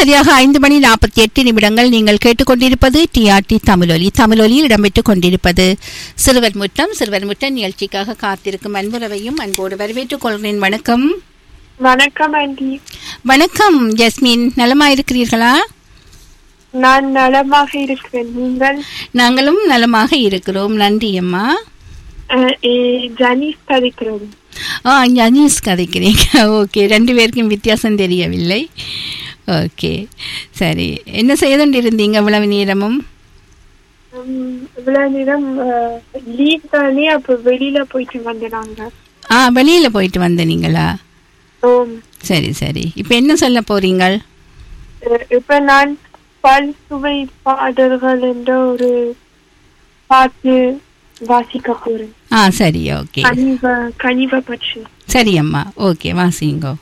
சரியாக ஐந்து மணி நாற்பத்தி எட்டு நிமிடங்கள் நீங்கள் கேட்டுக்கொண்டிருப்பது டிஆர்டி தமிழொலி தமிழொலியில் இடம்பெற்றுக் கொண்டிருப்பது சிறுவர் முற்றம் சிறுவர் முற்றம் நிகழ்ச்சிக்காக காத்திருக்கும் அன்புறவையும் அன்போடு வரவேற்றுக் கொள்கிறேன் வணக்கம் வணக்கம் ஆண்டி வணக்கம் ஜஸ்மின் நலமா இருக்கிறீர்களா நான் நலமாக இருக்கிறேன் நீங்கள் நாங்களும் நலமாக இருக்கிறோம் நன்றி அம்மா அஹ், ஏ, ஜனீஸ் கதைக்கிறது ஆ அனீஸ் கதைக்கிறீங்க ஓகே ரெண்டு பேருக்கும் வித்தியாசம் தெரியவில்லை ஓகே சரி என்ன செய்து கொண்டிருந்தீங்க இவ்வளவு நேரமும் உம், இவ்வளவு நேரம் லீவ் தானே அப்ப வெளியில போயிட்டு வந்தாங்க ஆ வெளியில போயிட்டு வந்த நீங்களா ஓம் சரி சரி இப்போ என்ன சொல்ல போறீங்க அஹ், இப்ப நான் பல் சுவை பாடல்கள் என்ற ஒரு பாட்டு வாசிக்க போறேன் ஆ சரி ஓகே கனிவ கனிவ பற்றி சரி அம்மா ஓகே வாசிங்கோ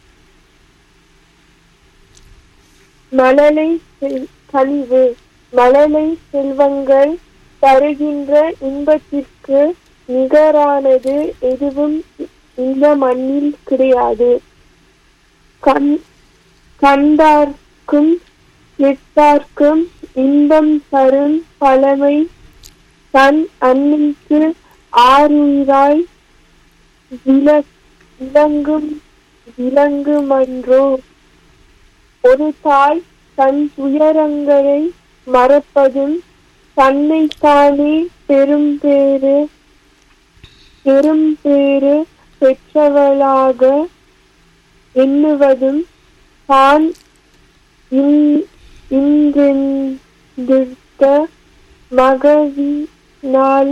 மழலை செல்- கனிவு மழலை செல்வங்கள் தருகின்ற இன்பத்திற்கு நிகரானது எதுவும் இந்த மண்ணில் கிடையாது கண் கண்டார்க்கும் எட்டார்க்கும் இன்பம் தரும் பழமை தன் அன்னைக்கு ஆறுயிராய் வில- விளங்கும் விளங்குமன்றோ ஒரு தாய் தன் துயரங்களை மறப்பதும் தன்னைத்தானே பெரும் பேறு பெரும் பேறு பெற்றவளாக எண்ணுவதும் தான் இன்- இன்றெடுத்த மகவி நாள்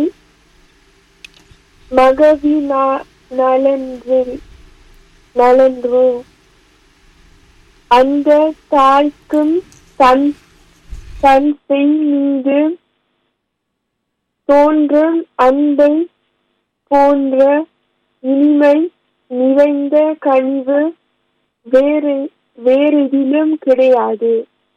மகவி நா- நலன்று நலன்றோ அந்த தாய்க்கும் தன் தன் பெண் மீது தோன்றும் அன்பை போன்ற இனிமை நிறைந்த கனிவு வேறு வேறெதிலும் கிடையாது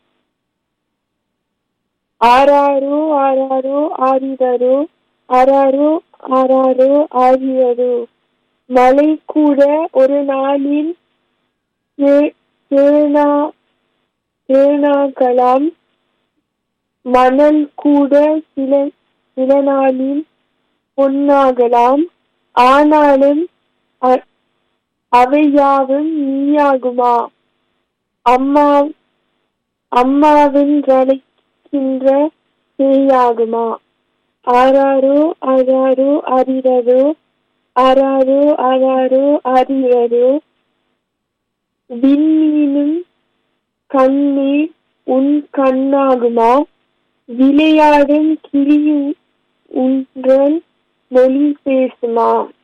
ஆறாரோ ஆறாரோ ஆறிரரோ ஆறாரோ ஆறாரோ ஆறிரரோ மழை கூட ஒரு நாளில் தே- தேனா தேனாகலாம் மணல் கூட சில சில நாளில் பொன்னாகலாம் ஆனாலும் அ- அவையாவும் நீயாகுமா அம்மா அம்மாவின் ரளைக்கின்ற பேயாகுமா ஆறாரோ ஆறாரோ அறிறரோ ஆறாரோ ஆறாரோ அறிறரோ விண்மீனும் கண்ணே உன் கண்ணாகுமா விளையாடும் கிளி உன்றல் மொழி பேசுமா